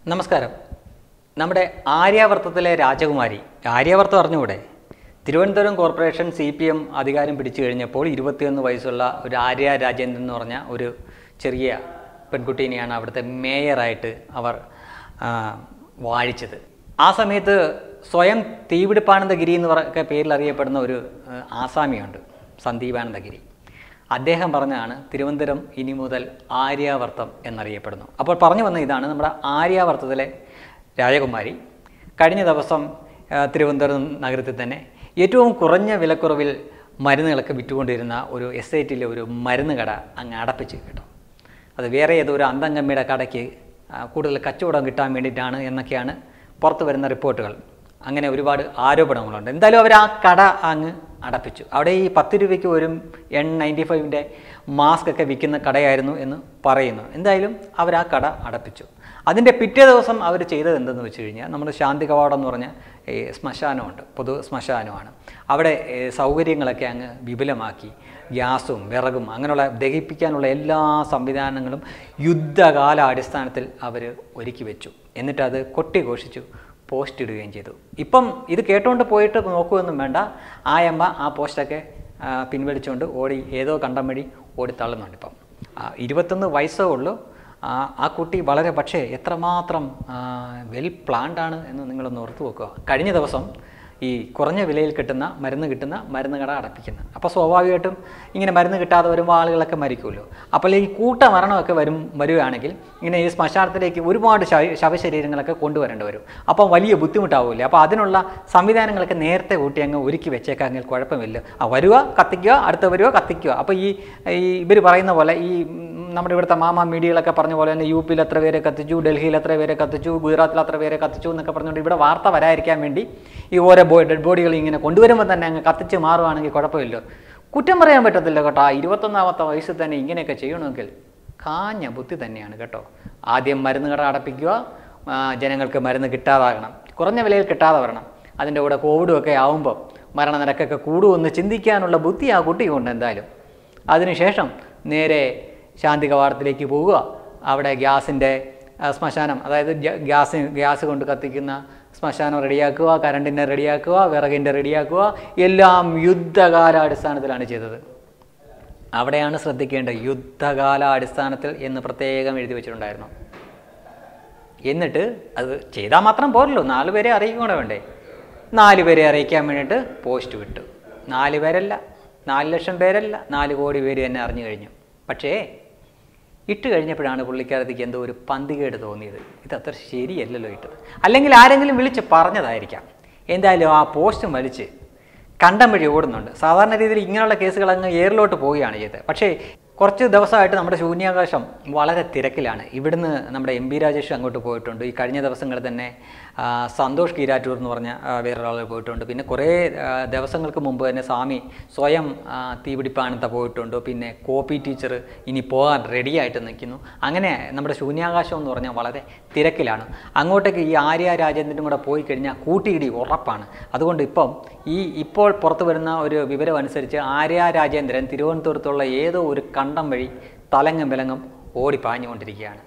നമസ്കാരം നമ്മുടെ ആര്യാവർത്തത്തിലെ രാജകുമാരി ആര്യാവർത്തം അറിഞ്ഞുകൂടെ Thiruvananthapuram corporation C P M അധികാരം പിടിച്ചു കഴിഞ്ഞപ്പോൾ ഇരുപത്തിയൊന്ന് വയസ്സുള്ള ഒരു ആര്യ രാജേന്ദ്രൻ എന്ന് പറഞ്ഞ ഒരു ചെറിയ പെൺകുട്ടീനെയാണ് അവിടുത്തെ മേയറായിട്ട് അവർ ആ, വാഴിച്ചത് ആ സമയത്ത് സ്വയം തീപിടിപ്പാനന്ദഗിരി എന്ന് പറ പേരിൽ അറിയപ്പെടുന്ന ഒരു ആ, ആസാമിയുണ്ട് സന്ദീപാനന്ദഗിരി അദ്ദേഹം പറഞ്ഞതാണ് തിരുവനന്തപുരം ഇനി മുതൽ ആര്യാവർത്തം എന്നറിയപ്പെടുന്നു അപ്പോൾ പറഞ്ഞു വന്ന ഇതാണ് നമ്മുടെ ആര്യാവർത്തത്തിലെ രാജകുമാരി കഴിഞ്ഞ ദിവസം ആ, തിരുവനന്തപുരം നഗരത്തിൽ തന്നെ ഏറ്റവും കുറഞ്ഞ വിലക്കുറവിൽ മരുന്നുകളൊക്കെ വിറ്റുകൊണ്ടിരുന്ന ഒരു എസ്റ്റേറ്റിലെ ഒരു മരുന്ന് കട അങ്ങ് അടപ്പിച്ച് കേട്ടോ അത് വേറെ ഏതോ ഒരു അന്തംഗമ്മിയുടെ കടയ്ക്ക് ആ, കൂടുതൽ കച്ചവടം കിട്ടാൻ വേണ്ടിയിട്ടാണ് എന്നൊക്കെയാണ് പുറത്തു വരുന്ന റിപ്പോർട്ടുകൾ അങ്ങനെ ഒരുപാട് ആരോപണങ്ങളുണ്ട് എന്തായാലും അവർ ആ കട അങ്ങ് അടപ്പിച്ചു അവിടെ ഈ പത്ത് രൂപയ്ക്ക് ഒരു എൺ നയൻറ്റി ഫൈവിൻ്റെ മാസ്ക് ഒക്കെ വിൽക്കുന്ന കടയായിരുന്നു എന്ന് പറയുന്നു എന്തായാലും അവർ ആ കട അടപ്പിച്ചു അതിൻ്റെ പിറ്റേ ദിവസം അവർ ചെയ്തത് എന്തെന്ന് വെച്ച് കഴിഞ്ഞാൽ നമ്മുടെ ശാന്തി കവാടം എന്ന് പറഞ്ഞ ഈ ശ്മശാനമുണ്ട് പൊതു ശ്മശാനമാണ് അവിടെ ഏ, സൗകര്യങ്ങളൊക്കെ അങ്ങ് വിപുലമാക്കി ഗ്യാസും വിറകും അങ്ങനെയുള്ള ദഹിപ്പിക്കാനുള്ള എല്ലാ സംവിധാനങ്ങളും യുദ്ധകാല അടിസ്ഥാനത്തിൽ അവർ ഒരുക്കി വെച്ചു എന്നിട്ടത് കൊട്ടിഘോഷിച്ചു പോസ്റ്റ് ഇടുകയും ചെയ്തു ഇപ്പം ഇത് കേട്ടുകൊണ്ട് പോയിട്ട് നോക്കുമെന്നും വേണ്ട ആയമ്മ ആ പോസ്റ്റൊക്കെ ആ, പിൻവലിച്ചുകൊണ്ട് ഓടി ഏതോ കണ്ടം വഴി ഓടി തള്ളുന്നുണ്ട് ഇപ്പം ആ, ഇരുപത്തൊന്ന് വയസ്സേ ഉള്ളൂ ആ, ആ കുട്ടി വളരെ പക്ഷേ എത്രമാത്രം വെൽ പ്ലാൻഡ് ആണ് എന്ന് നിങ്ങളൊന്ന് ഓർത്ത് നോക്കുക കഴിഞ്ഞ ദിവസം ഈ കുറഞ്ഞ വിലയിൽ കിട്ടുന്ന മരുന്ന് കിട്ടുന്ന മരുന്ന് കട അടപ്പിക്കുന്ന അപ്പോൾ സ്വാഭാവികമായിട്ടും ഇങ്ങനെ മരുന്ന് കിട്ടാതെ വരുമ്പോൾ ആളുകളൊക്കെ മരിക്കുമല്ലോ അപ്പോൾ ഈ കൂട്ട മരണമൊക്കെ വരും വരികയാണെങ്കിൽ ഇങ്ങനെ ഈ ശ്മശാനത്തിലേക്ക് ഒരുപാട് ശവ ശവശരീരങ്ങളൊക്കെ കൊണ്ടുവരേണ്ടി വരും അപ്പം വലിയ ബുദ്ധിമുട്ടാവില്ലേ അപ്പോൾ അതിനുള്ള സംവിധാനങ്ങളൊക്കെ നേരത്തെ കൂട്ടി അങ്ങ് ഒരുക്കി വെച്ചേക്കാമെങ്കിൽ കുഴപ്പമില്ല ആ വരിക കത്തിക്കുക അടുത്ത വരിക കത്തിക്കുക അപ്പോൾ ഈ ഈ ഇവർ പറയുന്ന പോലെ ഈ ഉം, നമ്മുടെ ഇവിടുത്തെ മാമ മീഡിയകളൊക്കെ പറഞ്ഞ പോലെ തന്നെ യു പിയിൽ എത്ര പേരെ കത്തിച്ചു ഡൽഹിയിൽ എത്ര പേരെ കത്തിച്ചു ഗുജറാത്തിൽ എത്ര പേരെ കത്തിച്ചു എന്നൊക്കെ പറഞ്ഞുകൊണ്ട് ഇവിടെ വാർത്ത വരാതിരിക്കാൻ വേണ്ടി ഈ ഓരോ ബോ ഡെഡ് ബോഡികൾ ഇങ്ങനെ കൊണ്ടുവരുമ്പോൾ തന്നെ അങ്ങ് കത്തിച്ച് മാറുവാണെങ്കിൽ കുഴപ്പമില്ല കുറ്റം പറയാൻ പറ്റത്തില്ല കേട്ടോ ആ ഇരുപത്തൊന്നാമത്തെ വയസ്സിൽ തന്നെ ഇങ്ങനെയൊക്കെ ചെയ്യണമെങ്കിൽ കാഞ്ഞ ബുദ്ധി തന്നെയാണ് കേട്ടോ ആദ്യം മരുന്ന് കട അടപ്പിക്കുക ആ, ജനങ്ങൾക്ക് മരുന്ന് കിട്ടാതാകണം കുറഞ്ഞ വിലയിൽ കിട്ടാതെ വരണം അതിൻ്റെ കൂടെ കോവിഡും ഒക്കെ ആവുമ്പോൾ മരണനിരക്കൊക്കെ കൂടുമെന്ന് ചിന്തിക്കാനുള്ള ബുദ്ധി ആ കുട്ടിക്കുണ്ട് എന്തായാലും അതിനുശേഷം നേരെ ശാന്തി കവാടത്തിലേക്ക് പോവുക അവിടെ ഗ്യാസിൻ്റെ ആ, ശ്മശാനം അതായത് ഗ്യ- ഗ്യാസ് ഗ്യാസ് കൊണ്ട് കത്തിക്കുന്ന ശ്മശാനം റെഡിയാക്കുക കറണ്ടിൻ്റെ റെഡിയാക്കുക വിറകിൻ്റെ റെഡിയാക്കുക എല്ലാം യുദ്ധകാലാടിസ്ഥാനത്തിലാണ് ചെയ്തത് അവിടെയാണ് ശ്രദ്ധിക്കേണ്ടത് യുദ്ധകാലാടിസ്ഥാനത്തിൽ എന്ന് പ്രത്യേകം എഴുതി വെച്ചിട്ടുണ്ടായിരുന്നു എന്നിട്ട് അത് ചെയ്താൽ മാത്രം പോരല്ലോ നാല് പേരെ അറിയിക്കൂടെ വേണ്ടേ നാല് പേരെ അറിയിക്കാൻ വേണ്ടിയിട്ട് പോസ്റ്റ് വിട്ടു നാല് പേരല്ല നാല് ലക്ഷം പേരല്ല നാല് കോടി പേര് തന്നെ അറിഞ്ഞു കഴിഞ്ഞു പക്ഷേ ഇട്ട് കഴിഞ്ഞപ്പോഴാണ് പുള്ളിക്കാരത്തേക്ക് എന്തോ ഒരു പന്തികേട് തോന്നിയത് ഇത് അത്ര ശരിയല്ലല്ലോ ഇട്ടത് അല്ലെങ്കിൽ ആരെങ്കിലും വിളിച്ച് പറഞ്ഞതായിരിക്കാം എന്തായാലും ആ പോസ്റ്റും വലിച്ച് കണ്ടം വഴി ഓടുന്നുണ്ട് സാധാരണ രീതിയിൽ ഇങ്ങനെയുള്ള കേസുകൾ അങ്ങ് എയറിലോട്ട് പോവുകയാണ് ചെയ്തത് പക്ഷേ കുറച്ച് ദിവസമായിട്ട് നമ്മുടെ ശൂന്യാകാശം വളരെ തിരക്കിലാണ് ഇവിടുന്ന് നമ്മുടെ എം പി രാജേഷ് അങ്ങോട്ട് പോയിട്ടുണ്ട് ഈ കഴിഞ്ഞ ദിവസങ്ങളിൽ തന്നെ ആ, സന്തോഷ് കീരാറ്റൂർ എന്ന് പറഞ്ഞ ആ, വേറൊരാൾ പോയിട്ടുണ്ട് പിന്നെ കുറേ ആ, ദിവസങ്ങൾക്ക് മുമ്പ് തന്നെ സ്വാമി സ്വയം ആ, തീപിടിപ്പാനത്ത പോയിട്ടുണ്ട് പിന്നെ കോപ്പി ടീച്ചർ ഇനി പോകാൻ റെഡിയായിട്ട് നിൽക്കുന്നു അങ്ങനെ നമ്മുടെ ശൂന്യാകാശം എന്ന് പറഞ്ഞാൽ വളരെ തിരക്കിലാണ് അങ്ങോട്ടേക്ക് ഈ ആര്യ രാജേന്ദ്രനും കൂടെ പോയി കഴിഞ്ഞാൽ കൂട്ടിയിടി ഉറപ്പാണ് അതുകൊണ്ട് ഇപ്പം ഈ ഇപ്പോൾ പുറത്തു വരുന്ന ഒരു വിവരം അനുസരിച്ച് ആര്യ രാജേന്ദ്രൻ തിരുവനന്തപുരത്തുള്ള ഏതോ ഒരു കണ്ടം വഴി തലങ്ങും വിലങ്ങും ഓടി പാഞ്ഞുകൊണ്ടിരിക്കുകയാണ്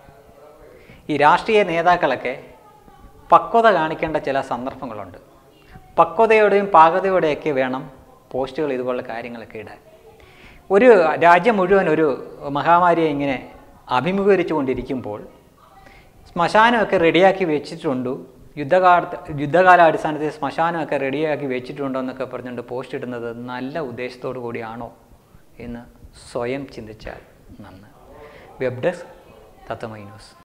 ഈ രാഷ്ട്രീയ നേതാക്കളൊക്കെ പക്വത കാണിക്കേണ്ട ചില സന്ദർഭങ്ങളുണ്ട് പക്വതയോടെയും പാകതയോടെയൊക്കെ വേണം പോസ്റ്റുകൾ ഇതുപോലുള്ള കാര്യങ്ങളൊക്കെ ഇടാൻ ഒരു രാജ്യം മുഴുവൻ ഒരു മഹാമാരിയെ ഇങ്ങനെ അഭിമുഖീകരിച്ചു കൊണ്ടിരിക്കുമ്പോൾ ശ്മശാനമൊക്കെ റെഡിയാക്കി വെച്ചിട്ടുണ്ട് യുദ്ധകാല യുദ്ധകാലാടിസ്ഥാനത്തിൽ ശ്മശാനമൊക്കെ റെഡിയാക്കി വെച്ചിട്ടുണ്ടോ എന്നൊക്കെ പറഞ്ഞുകൊണ്ട് പോസ്റ്റ് ഇടുന്നത് നല്ല ഉദ്ദേശത്തോടു കൂടിയാണോ എന്ന് സ്വയം ചിന്തിച്ചാൽ നന്ന് വെബ് ഡെസ്ക് തത്തമൈ ന്യൂസ്